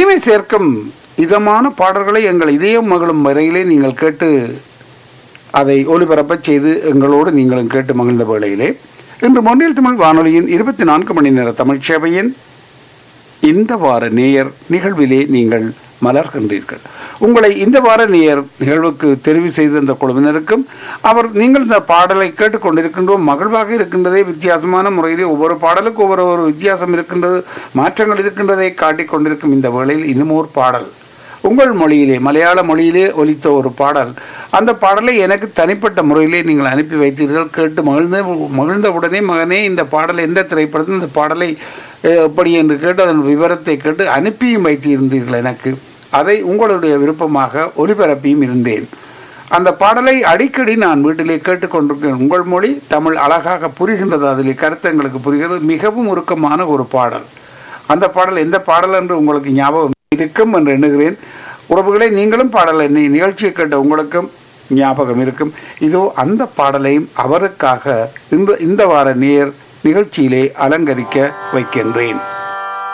இனிமை சேர்க்கும் இதமான பாடல்களை எங்கள் இதயம் மகளும் வரையிலே நீங்கள் கேட்டு அதை ஒலிபரப்பச் செய்து எங்களோடு நீங்களும் கேட்டு மகிழ்ந்த வேளையிலே இன்று மொன்றில் தமிழ் வானொலியின் இருபத்தி நான்கு மணி நேர தமிழ் சேவையின் இந்த வார நேயர் நிகழ்விலே நீங்கள் மலர்கின்றீர்கள் உங்களை இந்த வார நேயர் நிகழ்வுக்கு தெரிவு செய்த இந்த குழுவினருக்கும் அவர் நீங்கள் இந்த பாடலை கேட்டுக்கொண்டிருக்கின்றோம் மகிழ்வாக இருக்கின்றதே வித்தியாசமான முறையிலே ஒவ்வொரு பாடலுக்கு ஒவ்வொரு ஒரு வித்தியாசம் இருக்கின்றது மாற்றங்கள் இருக்கின்றதை காட்டிக் கொண்டிருக்கும் இந்த வேளையில் இன்னும் ஒரு பாடல் உங்கள் மொழியிலே மலையாள மொழியிலே ஒலித்த ஒரு பாடல் அந்த பாடலை எனக்கு தனிப்பட்ட முறையிலே நீங்கள் அனுப்பி வைத்தீர்கள் கேட்டு மகிழ்ந்த மகிழ்ந்தவுடனே மகனே இந்த பாடல் எந்த திரைப்படத்தில் இந்த பாடலை அஹ், எப்படி என்று கேட்டு அதன் விவரத்தை கேட்டு அனுப்பியும் வைத்திருந்தீர்கள் எனக்கு அதை உங்களுடைய விருப்பமாக ஒலிபரப்பியும் இருந்தேன் அந்த பாடலை அடிக்கடி நான் வீட்டிலே கேட்டுக்கொண்டிருக்கிறேன் உங்கள் மொழி தமிழ் அழகாக புரிகின்றது அதிலே கருத்தங்களுக்கு புரிகிறது மிகவும் உருக்கமான ஒரு பாடல் அந்த பாடல் எந்த பாடல் என்று உங்களுக்கு ஞாபகம் இருக்கும் என்று எண்ணுகிறேன் உறவுகளை நீங்களும் பாடலை நீ நிகழ்ச்சியை கேட்ட உங்களுக்கும் ஞாபகம் இருக்கும் இதோ அந்த பாடலையும் அவருக்காக இந்த இந்த வார நேர் நிகழ்ச்சியிலே அலங்கரிக்க வைக்கின்றேன்